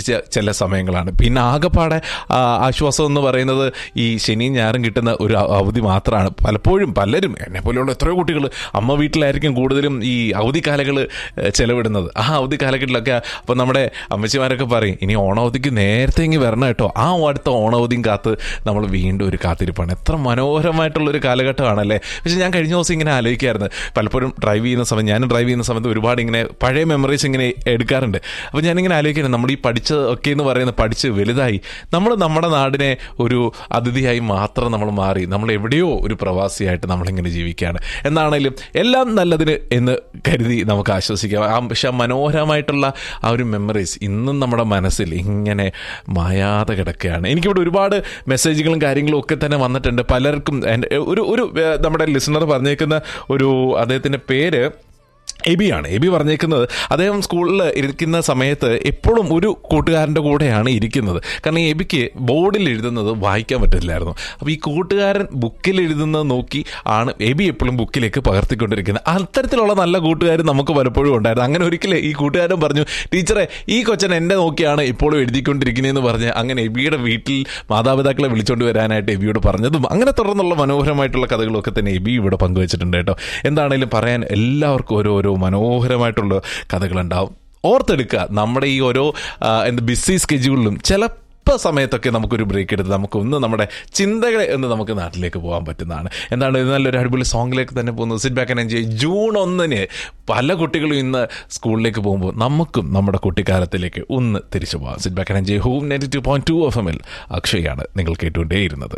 ചിരിച്ച ചില സമയങ്ങളാണ് പിന്നെ ആകെപ്പാടെ ആ, ആശ്വാസം എന്ന് പറയുന്നത് ഈ ശനിയും ഞായറും കിട്ടുന്ന ഒരു അ- അവധി മാത്രമാണ് പലപ്പോഴും പലരും എന്നെ പോലെയുള്ള എത്രയോ കുട്ടികൾ അമ്മ വീട്ടിലായിരിക്കും കൂടുതലും ഈ അവധിക്കാലങ്ങൾ ചെലവിടുന്നത് ആ അവധി കാലഘട്ടത്തിലൊക്കെ അപ്പം നമ്മുടെ അമ്മച്ചിമാരൊക്കെ പറയും ഇനി ഓണാവധിക്ക് നേരത്തെ ഇങ്ങ് വരണം കേട്ടോ ആ അടുത്ത ഓണാവധിയും കാത്ത് നമ്മൾ വീണ്ടും ഒരു കാത്തിരിപ്പാണ് എത്ര മനോഹരമായിട്ടുള്ള ഒരു കാലഘട്ടമാണല്ലേ പക്ഷെ ഞാൻ കഴിഞ്ഞ ദിവസം ഇങ്ങനെ ആലോചിക്കായിരുന്നു പലപ്പോഴും ഡ്രൈവ് ചെയ്യുന്ന സമയം ഞാൻ ഡ്രൈവ് ചെയ്യുന്ന സമയത്ത് ഒരുപാട് ഇങ്ങനെ പഴയ മെമ്മറീസ് ഇങ്ങനെ എടുക്കാറുണ്ട് അപ്പോൾ ഞാനിങ്ങനെ ആലോചിക്കുന്നത് നമ്മൾ ഈ പഠിച്ചത് ഒക്കെ എന്ന് പറയുന്നത് പഠിച്ച് വലുതായി നമ്മൾ നമ്മുടെ നാടിനെ ഒരു അതിഥിയായി മാത്രം നമ്മൾ മാറി നമ്മൾ എവിടെയോ ഒരു പ്രവാസിയായിട്ട് നമ്മളിങ്ങനെ ജീവിക്കുകയാണ് എന്നാണേലും എല്ലാം നല്ലതിന് എന്ന് കരുതി നമുക്ക് ആശ്വസിക്കാം ആ പക്ഷെ ആ മനോഹരമായിട്ടുള്ള ആ ഒരു മെമ്മറീസ് ഇന്നും നമ്മുടെ മനസ്സിൽ ഇങ്ങനെ മായാതെ കിടക്കുകയാണ് എനിക്കിവിടെ ഒരുപാട് മെസ്സേജുകളും കാര്യങ്ങളും ഒക്കെ തന്നെ വന്നിട്ടുണ്ട് പലർക്കും എൻ്റെ ഒരു ഒരു ഏഹ്, നമ്മുടെ ലിസണർ പറഞ്ഞേക്കുന്ന ഒരു അദ്ദേഹത്തിൻ്റെ പേര് എബിയാണ് എബി പറഞ്ഞേക്കുന്നത് അദ്ദേഹം സ്കൂളിൽ ഇരിക്കുന്ന സമയത്ത് എപ്പോഴും ഒരു കൂട്ടുകാരൻ്റെ കൂടെയാണ് ഇരിക്കുന്നത് കാരണം ഈ എബിക്ക് ബോർഡിൽ എഴുതുന്നത് വായിക്കാൻ പറ്റില്ലായിരുന്നു അപ്പോൾ ഈ കൂട്ടുകാരൻ ബുക്കിൽ എഴുതുന്നത് നോക്കി ആണ് എബി എപ്പോഴും ബുക്കിലേക്ക് പകർത്തിക്കൊണ്ടിരിക്കുന്നത് അത്തരത്തിലുള്ള നല്ല കൂട്ടുകാർ നമുക്ക് പലപ്പോഴും ഉണ്ടായിരുന്നു അങ്ങനെ ഒരിക്കലും ഈ കൂട്ടുകാരൻ പറഞ്ഞു ടീച്ചറെ ഈ കൊച്ചൻ എന്നെ നോക്കിയാണ് ഇപ്പോഴും എഴുതിക്കൊണ്ടിരിക്കുന്നതെന്ന് പറഞ്ഞ് അങ്ങനെ എബിയുടെ വീട്ടിൽ മാതാപിതാക്കളെ വിളിച്ചുകൊണ്ട് വരാനായിട്ട് എബിയോട് പറഞ്ഞതും അങ്ങനെ തുടർന്നുള്ള മനോഹരമായിട്ടുള്ള കഥകളൊക്കെ തന്നെ എബി ഇവിടെ പങ്കുവച്ചിട്ടുണ്ട് കേട്ടോ എന്താണേലും പറയാൻ എല്ലാവർക്കും ഓരോ ഓരോ മനോഹരമായിട്ടുള്ള കഥകളുണ്ടാവും ഓർത്തെടുക്കുക നമ്മുടെ ഈ ഓരോ ആ, എന്ത് ബിസി സ്കെഡ്യൂളിലും ചില ഇപ്പം സമയത്തൊക്കെ നമുക്കൊരു ബ്രേക്ക് എടുത്ത് നമുക്ക് ഒന്ന് നമ്മുടെ ചിന്തകളെ ഒന്ന് നമുക്ക് നാട്ടിലേക്ക് പോകാൻ പറ്റുന്നതാണ് എന്താണ് ഇത് നല്ലൊരു അടിപൊളി സോങ്ങിലേക്ക് തന്നെ പോകുന്നത് sit back and enjoy June ഒന്നിന് പല കുട്ടികളും ഇന്ന് സ്കൂളിലേക്ക് പോകുമ്പോൾ നമുക്കും നമ്മുടെ കുട്ടിക്കാലത്തിലേക്ക് ഒന്ന് തിരിച്ചു പോകാം sit back and enjoy home ninety two point two F എമ്മിൽ അക്ഷയാണ് നിങ്ങൾ കേട്ടുകൊണ്ടേയിരുന്നത്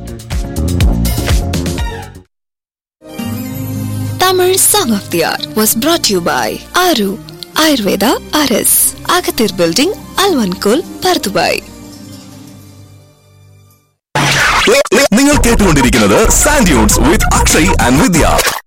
Tamil Song of the Hour was brought to you by Aru Ayurveda RS Agathir Building Alvankul Pardubai. നിങ്ങൾ കേട്ടുകൊണ്ടിരിക്കുന്നത് sand dunes with Akshay and Vidya